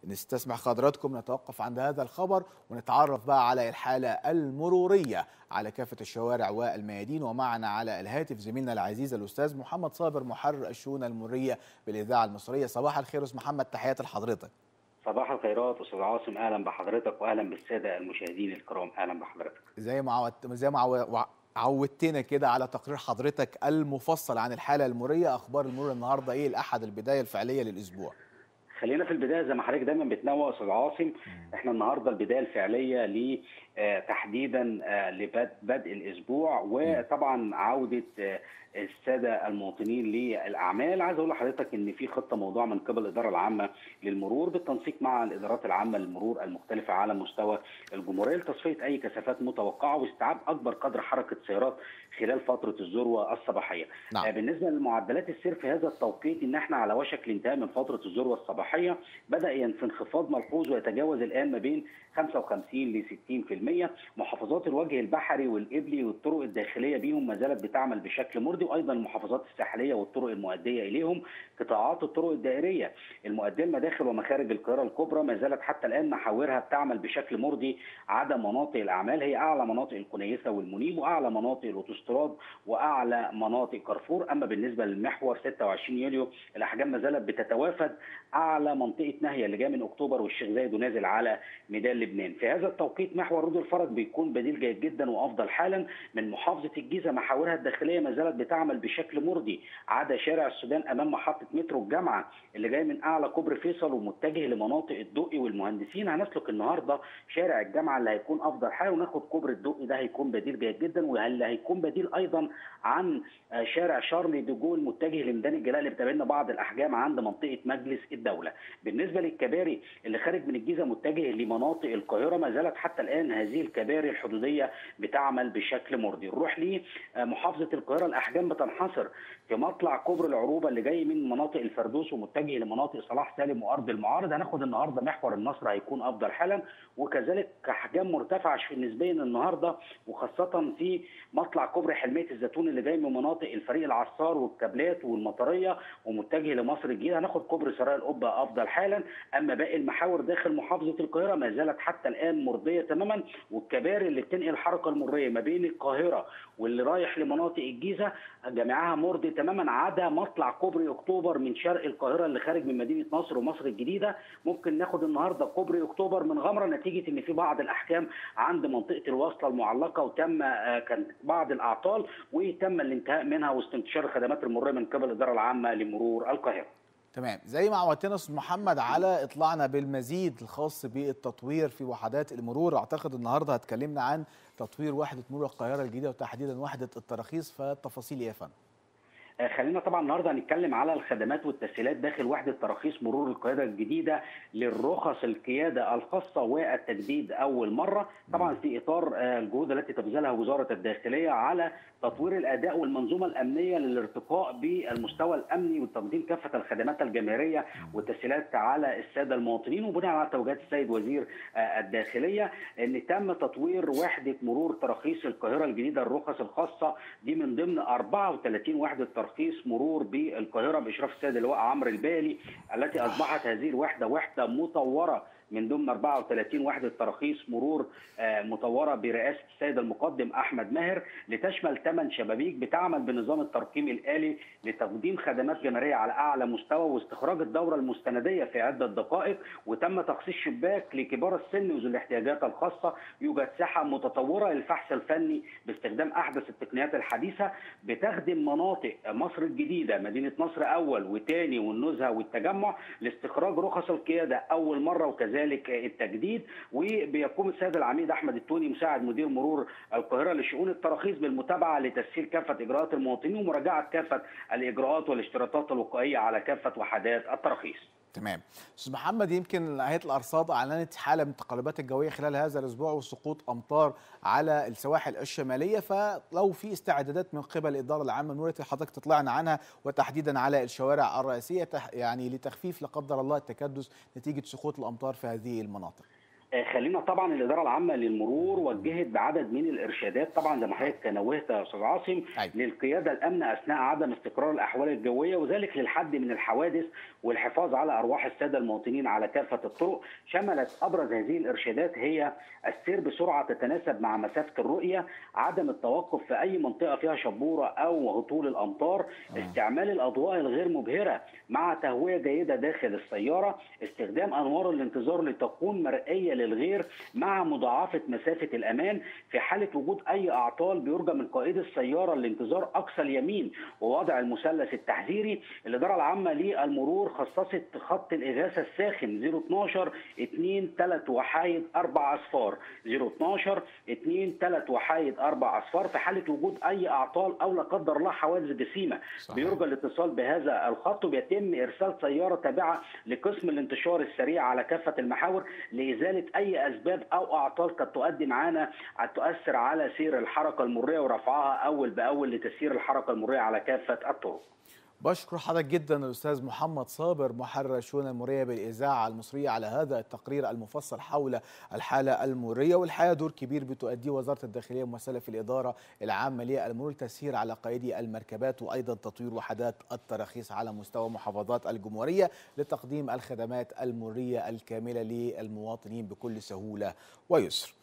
نستسمح حضراتكم نتوقف عند هذا الخبر ونتعرف بقى على الحالة المرورية على كافة الشوارع والميادين ومعنا على الهاتف زميلنا العزيز الأستاذ محمد صابر محرر الشؤون المرورية بالإذاعة المصرية صباح الخير أستاذ محمد تحياتي لحضرتك صباح الخيرات استاذ عاصم اهلا بحضرتك واهلا بالساده المشاهدين الكرام اهلا بحضرتك زي ما عودت زي ما عو... عودتنا كده على تقرير حضرتك المفصل عن الحالة المرورية أخبار المرور النهاردة إيه الأحد البداية الفعلية للأسبوع خلينا في البدايه زي ما حضرتك دايما بتنوه استاذ عاصم احنا النهارده البدايه الفعليه ل تحديدا لبدء الاسبوع وطبعا عوده الساده المواطنين للاعمال عايز اقول لحضرتك ان في خطه موضوع من قبل الاداره العامه للمرور بالتنسيق مع الادارات العامه للمرور المختلفه على مستوى الجمهوريه لتصفيه اي كثافات متوقعه واستيعاب اكبر قدر حركه سيارات خلال فتره الذروه الصباحيه. نعم. بالنسبه لمعدلات السير في هذا التوقيت ان احنا على وشك الانتهاء من فتره الذروه الصباحيه بدا في انخفاض ملحوظ ويتجاوز الان ما بين 55 ل 60% محافظات الوجه البحري والإبلي والطرق الداخليه بيهم ما زالت بتعمل بشكل مرضي وايضا المحافظات الساحليه والطرق المؤديه اليهم قطاعات الطرق الدائريه المؤديه لمداخل ومخارج القاهره الكبرى ما زالت حتى الان محاورها بتعمل بشكل مرضي عدا مناطق الاعمال هي اعلى مناطق الكنيسه والمنيب واعلى مناطق الاوتوستراد واعلى مناطق كارفور اما بالنسبه للمحور 26 يوليو الاحجام ما زالت بتتوافد اعلى منطقه نهيه اللي جايه من اكتوبر والشيخ زايد ونازل على ميدان لبنان في هذا التوقيت محور رود الفرج بيكون بديل جيد جدا وافضل حالا من محافظه الجيزه محاورها الداخليه ما زالت بتعمل بشكل مرضي عدا شارع السودان امام محطه مترو الجامعه اللي جاي من اعلى كوبري فيصل ومتجه لمناطق الدقي والمهندسين هنسلك النهارده شارع الجامعه اللي هيكون افضل حال وناخد كوبري الدقي ده هيكون بديل جيد جدا واللي هيكون بديل ايضا عن شارع شارلي ديجول متجه لميدان الجلاء اللي بتقابلنا بعض الاحجام عند منطقه مجلس الدوله بالنسبه للكباري اللي خارج من الجيزه متجه لمناطق القاهره ما زالت حتى الان هذه الكباري الحدوديه بتعمل بشكل مرضي نروح لمحافظه القاهره الاحجام بتنحصر في مطلع كوبري العروبه اللي جاي من مناطق الفردوس ومتجه لمناطق صلاح سالم وارض المعارض هناخد النهارده محور النصر هيكون افضل حالا وكذلك احجام مرتفعه نسبيا النهارده وخاصه في مطلع كوبري حلميه الزيتون اللي جاي من مناطق الفريق العصار والكابلات والمطريه ومتجه لمصر الجديده هناخد كوبري سرايا القبه افضل حالا اما باقي المحاور داخل محافظه القاهره ما زالت حتى الان مرضيه تماما والكباري اللي بتنقل الحركه المريه ما بين القاهره واللي رايح لمناطق الجيزه جميعها مرضي تماما عدا مطلع كوبري اكتوبر من شرق القاهره اللي خارج من مدينه نصر ومصر الجديده ممكن ناخد النهارده كوبري اكتوبر من غمره نتيجه ان في بعض الاحكام عند منطقه الوصله المعلقه وتم كان بعض الاعطال وتم الانتهاء منها واستنتشار الخدمات المروريه من قبل الاداره العامه لمرور القاهره. تمام زي ما عودتنا استاذ محمد على اطلاعنا بالمزيد الخاص بالتطوير في وحدات المرور اعتقد النهارده هتكلمنا عن تطوير وحده مرور القاهره الجديده وتحديدا وحده التراخيص فالتفاصيل ايه يا فندم؟ خلينا طبعا النهارده هنتكلم على الخدمات والتسهيلات داخل وحده تراخيص مرور القاهره الجديده للرخص القياده الخاصه والتجديد اول مره طبعا في اطار الجهود التي تبذلها وزاره الداخليه على تطوير الاداء والمنظومه الامنيه للارتقاء بالمستوى الامني وتقديم كافه الخدمات الجماهيريه والتسهيلات على الساده المواطنين وبناء على توجيهات السيد وزير الداخليه ان تم تطوير وحده مرور تراخيص القاهره الجديده الرخص الخاصه دي من ضمن 34 وحده ترخيص مرور بالقاهره باشراف السيد اللواء عمرو البالي التي اصبحت هذه الوحده وحده مطوره من ضمن 34 وحده تراخيص مرور مطوره برئاسه السيد المقدم احمد ماهر لتشمل 8 شبابيك بتعمل بنظام الترقيم الالي لتقديم خدمات جماهيريه على اعلى مستوى واستخراج الدوره المستنديه في عده دقائق وتم تخصيص شباك لكبار السن وذوي الاحتياجات الخاصه يوجد ساحه متطوره للفحص الفني باستخدام احدث التقنيات الحديثه بتخدم مناطق مصر الجديده مدينه نصر اول وثاني والنزهه والتجمع لاستخراج رخص القياده اول مره وكذلك كذلك التجديد وبيقوم السيد العميد احمد التوني مساعد مدير مرور القاهره لشؤون التراخيص بالمتابعه لتسهيل كافه اجراءات المواطنين ومراجعه كافه الاجراءات والاشتراطات الوقائيه على كافه وحدات التراخيص. تمام استاذ محمد يمكن هيئه الارصاد اعلنت حاله من التقلبات الجويه خلال هذا الاسبوع وسقوط امطار على السواحل الشماليه فلو في استعدادات من قبل الاداره العامه نورة حضرتك تطلعنا عنها وتحديدا على الشوارع الرئيسيه يعني لتخفيف لا قدر الله التكدس نتيجه سقوط الامطار في هذه المناطق خلينا طبعا الاداره العامه للمرور وجهت بعدد من الارشادات طبعا زي ما حضرتك نوهت يا استاذ عاصم أيوة. للقياده الامنه اثناء عدم استقرار الاحوال الجويه وذلك للحد من الحوادث والحفاظ على ارواح الساده المواطنين على كافه الطرق شملت ابرز هذه الارشادات هي السير بسرعه تتناسب مع مسافه الرؤيه عدم التوقف في اي منطقه فيها شبوره او هطول الامطار استعمال الاضواء الغير مبهره مع تهويه جيده داخل السياره استخدام انوار الانتظار لتكون مرئيه للغير مع مضاعفه مسافه الامان في حاله وجود اي اعطال بيرجى من قائد السياره الانتظار اقصى اليمين ووضع المثلث التحذيري الاداره العامه للمرور خصصت خط الاغاثه الساخن 012 2 3 وحايد 4 اصفار 012 2 3 وحايد 4 اصفار في حاله وجود اي اعطال او لا قدر الله حوادث جسيمه صحيح. بيرجى الاتصال بهذا الخط وبيتم ارسال سياره تابعه لقسم الانتشار السريع على كافه المحاور لازاله اي اسباب او اعطال قد تؤدي معانا تؤثر على سير الحركه المريه ورفعها اول باول لتسيير الحركه المريه على كافه الطرق بشكر حضرتك جدا الاستاذ محمد صابر محرر الشؤون المريه بالاذاعه المصريه على هذا التقرير المفصل حول الحاله المريه والحقيقه دور كبير بتؤديه وزاره الداخليه ممثله في الاداره العامه للمرور تسهيل على قائدي المركبات وايضا تطوير وحدات التراخيص على مستوى محافظات الجمهوريه لتقديم الخدمات المريه الكامله للمواطنين بكل سهوله ويسر.